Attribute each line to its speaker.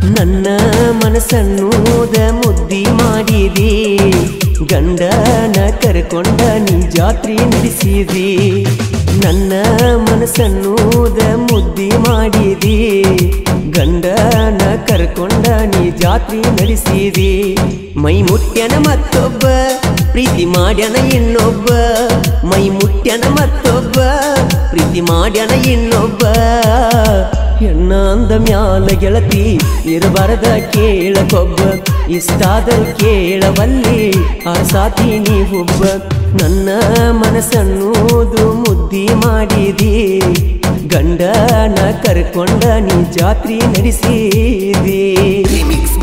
Speaker 1: ನನ್ನ ಮನಸ್ಸನ್ನೂದ ಮುದ್ದಿ ಮಾಡಿದಿ ಗಂಡನ ಕರ್ಕೊಂಡ ನೀ ಜಾತ್ರೆ ನಡೆಸಿದಿ ನನ್ನ ಮನಸ್ಸನ್ನೂದ ಮುದ್ದಿ ಮಾಡಿದಿ ಗಂಡನ ಕರ್ಕೊಂಡ ನೀ ಜಾತ್ರೆ ನಡೆಸಿದಿ ಮೈ ಮುಟ್ಯನ ಮತ್ತೊಬ್ಬ ಪ್ರೀತಿ ಮಾಡ್ಯನ ಇನ್ನೊಬ್ಬ ಮೈ ಮುಟ್ಯನ ಮತ್ತೊಬ್ಬ ಪ್ರೀತಿ ಮಾಡ್ಯನ ಇನ್ನೊಬ್ಬ ಹೆಣ್ಣ ಅಂದ ಮ್ಯಾಲ ಗೆಳತಿ ಇರಬಾರದ ಕೇಳಕೊಬ್ಬ ಇಷ್ಟಾದರೂ ಕೇಳವಲ್ಲಿ ಅರಸಾತಿ ನೀ ಒಬ್ಬ ನನ್ನ ಮನಸ್ಸನ್ನೂದು ಮುದ್ದಿ ಮಾಡಿದಿ ಗಂಡನ ಕರ್ಕೊಂಡ ನೀ ಜಾತ್ರೆ ನಡೆಸಿದಿ
Speaker 2: Remix